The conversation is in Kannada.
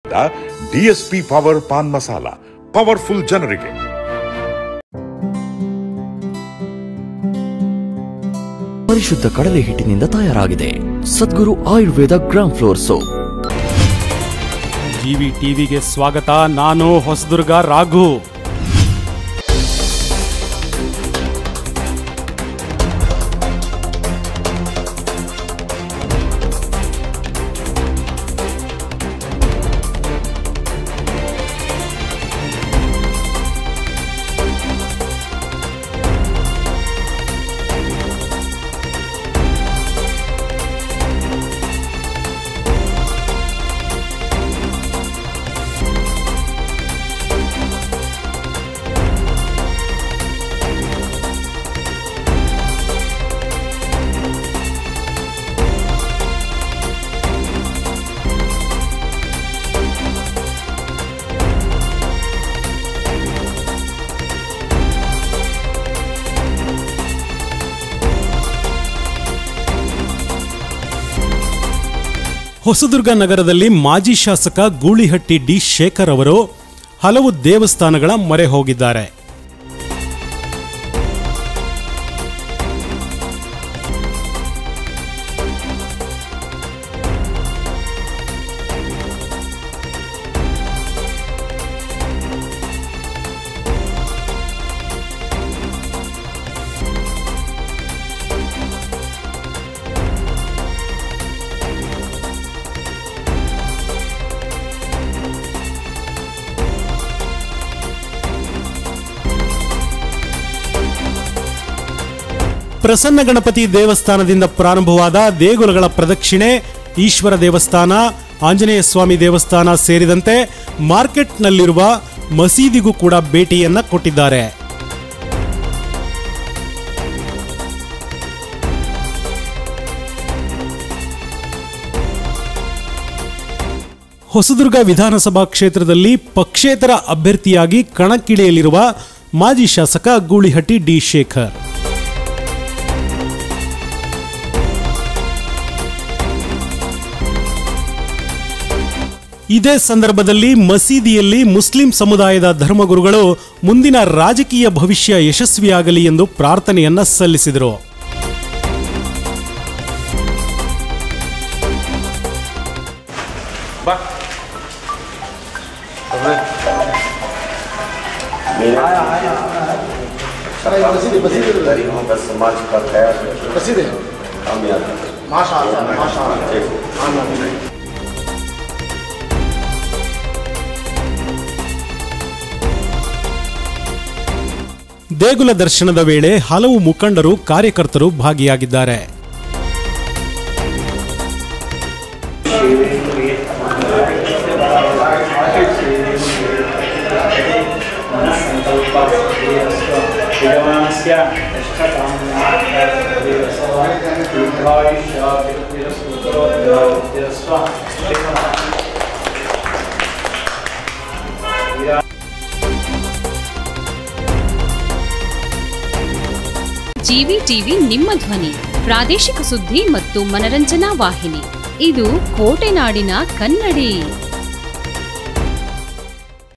DSP power pan masala powerful ಜನರಿಗೆ ಪರಿಶುದ್ಧ ಕಡಲೆ ಹಿಟ್ಟಿನಿಂದ ತಯಾರಾಗಿದೆ Sadguru Ayurveda gram flour soap GV ಟಿವಿಗೆ ಸ್ವಾಗತ ನಾನು ಹೊಸದುರ್ಗ ರಾಘು ಹೊಸದುರ್ಗ ನಗರದಲ್ಲಿ ಮಾಜಿ ಶಾಸಕ ಗೂಳಿಹಟ್ಟಿ ಡಿ ಶೇಖರ್ ಅವರು ಹಲವು ದೇವಸ್ಥಾನಗಳ ಮೊರೆ ಹೋಗಿದ್ದಾರೆ ಪ್ರಸನ್ನ ಗಣಪತಿ ದೇವಸ್ಥಾನದಿಂದ ಪ್ರಾರಂಭವಾದ ದೇಗುಲಗಳ ಪ್ರದಕ್ಷಿಣೆ ಈಶ್ವರ ದೇವಸ್ಥಾನ ಆಂಜನೇಯ ಸ್ವಾಮಿ ದೇವಸ್ಥಾನ ಸೇರಿದಂತೆ ಮಾರ್ಕೆಟ್ನಲ್ಲಿರುವ ಮಸೀದಿಗೂ ಕೂಡ ಭೇಟಿಯನ್ನ ಕೊಟ್ಟಿದ್ದಾರೆ ಹೊಸದುರ್ಗ ವಿಧಾನಸಭಾ ಕ್ಷೇತ್ರದಲ್ಲಿ ಪಕ್ಷೇತರ ಅಭ್ಯರ್ಥಿಯಾಗಿ ಕಣಕ್ಕಿಳಿಯಲಿರುವ ಮಾಜಿ ಶಾಸಕ ಗೂಳಿಹಟ್ಟಿ ಡಿ ಶೇಖರ್ ಇದೇ ಸಂದರ್ಭದಲ್ಲಿ ಮಸೀದಿಯಲ್ಲಿ ಮುಸ್ಲಿಂ ಸಮುದಾಯದ ಧರ್ಮಗುರುಗಳು ಮುಂದಿನ ರಾಜಕೀಯ ಭವಿಷ್ಯ ಯಶಸ್ವಿಯಾಗಲಿ ಎಂದು ಪ್ರಾರ್ಥನೆಯನ್ನ ಸಲ್ಲಿಸಿದರು गरीबों का समाज का ख्याल प्रसिद्ध है कामयाब माशा माशा ದೇಗುಲ ದರ್ಶನದ ವೇಳೆ ಹಲವು ಮುಖಂಡರು ಕಾರ್ಯಕರ್ತರು ಭಾಗಿಯಾಗಿದ್ದಾರೆ ಜಿವಿ ಟಿವಿ ನಿಮ್ಮ ಧ್ವನಿ ಪ್ರಾದೇಶಿಕ ಸುದ್ದಿ ಮತ್ತು ಮನರಂಜನಾ ವಾಹಿನಿ ಇದು ಕೋಟೆನಾಡಿನ ಕನ್ನಡಿ